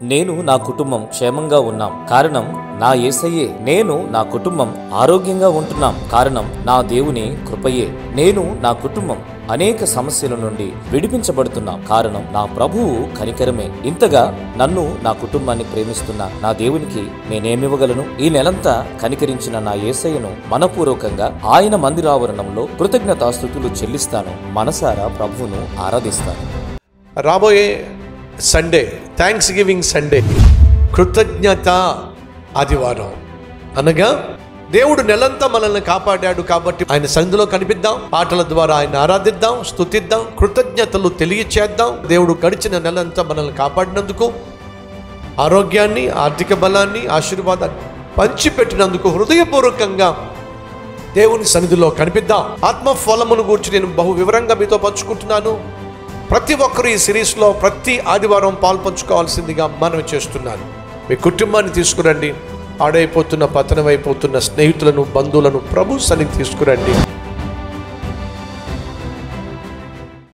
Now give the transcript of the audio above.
నేను నా కుటుంబం క్షేమంగా ఉన్నాం కారణం నా యేసయ్యే నేను నా కుటుంబం ఆరోగ్యంగా ఉంటున్నాం కారణం నా దేవుని కృపయే నేను నా కుటుంబం అనేక సమస్యల నుండి విడిపించబడుతున్నాం కారణం నా ప్రభువు కనికరమే ఇంతగా నన్ను నా కుటుంబాన్ని ప్రేమిస్తున్న నా దేవునికి నేనేమివ్వగలను ఈ నెలంతా కనికరించిన నా యేసయ్యను మనపూర్వకంగా ఆయన మందిరావరణంలో కృతజ్ఞతాస్థుతులు చెల్లిస్తాను మనసారా ప్రభువును ఆరాధిస్తాను రాబోయే సండే థ్యాంక్స్ గివింగ్ సండే కృతజ్ఞత ఆదివారం అనగా దేవుడు నెలంతా మనల్ని కాపాడాడు కాబట్టి ఆయన సంధిలో కనిపిద్దాం పాటల ద్వారా ఆయన ఆరాధిద్దాం స్తుతిద్దాం కృతజ్ఞతలు తెలియచేద్దాం దేవుడు గడిచిన నెలంతా మనల్ని కాపాడినందుకు ఆరోగ్యాన్ని ఆర్థిక బలాన్ని ఆశీర్వాదాన్ని పంచిపెట్టినందుకు హృదయపూర్వకంగా దేవుని సన్నిధిలో కనిపిద్దాం ఆత్మ ఫలమును గూర్చి నేను బహు వివరంగా మీతో పంచుకుంటున్నాను ప్రతి ఒక్కరు ఈ సిరీస్లో ప్రతి ఆదివారం పాల్పంచుకోవాల్సిందిగా మనవి చేస్తున్నాను మీ కుటుంబాన్ని తీసుకురండి పాడైపోతున్న పతనమైపోతున్న స్నేహితులను బంధువులను ప్రభు సన్నిధి తీసుకురండి